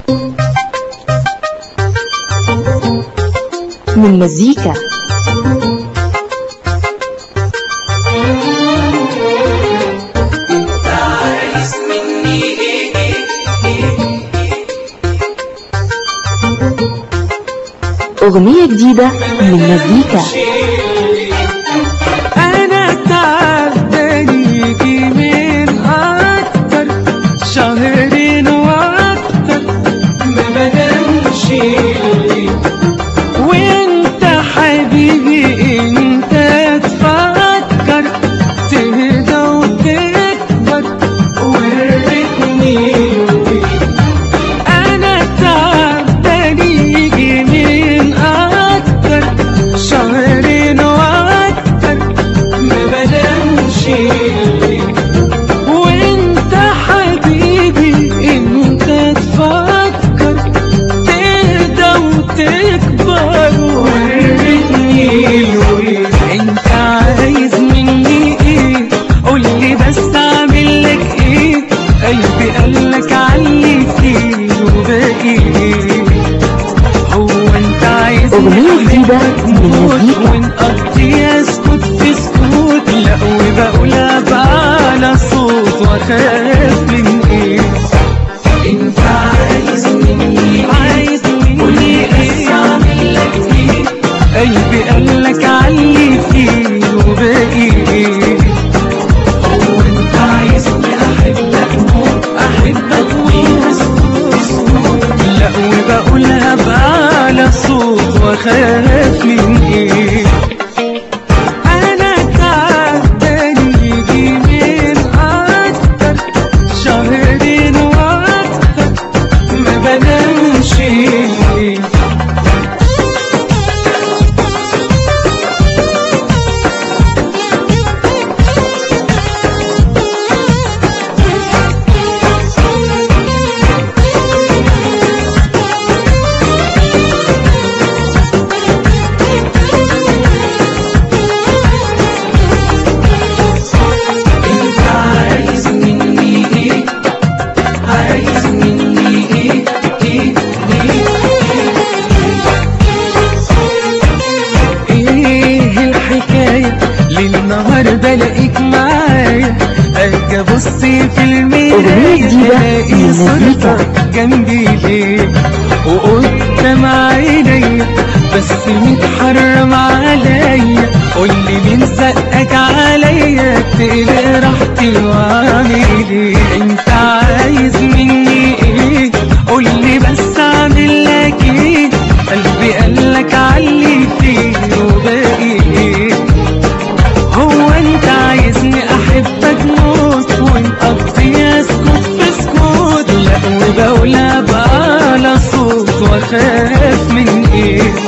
من مزيكا عايز مني ايه أغنية جديدة من مزيكا انا تعبان يجي من اكتر شهرين واكتر ما بنامش وانت حبيبي انت تفكر تهدى وتكبر وريتني انا تعبان يجي من اكتر شهرين واكتر ما بنامش وانت حبيبي انت تفكر تهدى وتكبر وريتني انت عايز مني ايه قولي بس اعمل لك ايه قلبي قالك علي فيه وباقي ايه هو انت عايز أغنية جديدة من مزيكا. ونقضي اسكت في سكوت لا وبقولها بأعلى صوت واخاف من ايه انت عايز مني عايز مني ايه اعمل لك ايه قلبي قالك علي فيه وباقي ايه هو انت عايزني احبك موت احبك ويسكت لا وبقولها بأعلى صوت واخاف من ايه انا تعبان يجي من اكتر شهرين واكتر ما بنامش انت عايز مني ايه عايز مني ايه ايه ايه ايه الحكاية للنهار بلاقيك معايا اجي ابص في أغنية المراية جديدة الاقي من مزيكا. صورتك جنبي ليه وقدام عينيا بس متحرم عليا قولي مين زقك عليا تقلق راحتي واعمل ايه انت عايز مني ايه قولي بس اعمل لك ايه قلبي قالك علي فيه وباقي ايه هو انت عايزني احبك موت ونقضي اسكت في سكوت لا وبقولها بأعلى صوت واخاف من ايه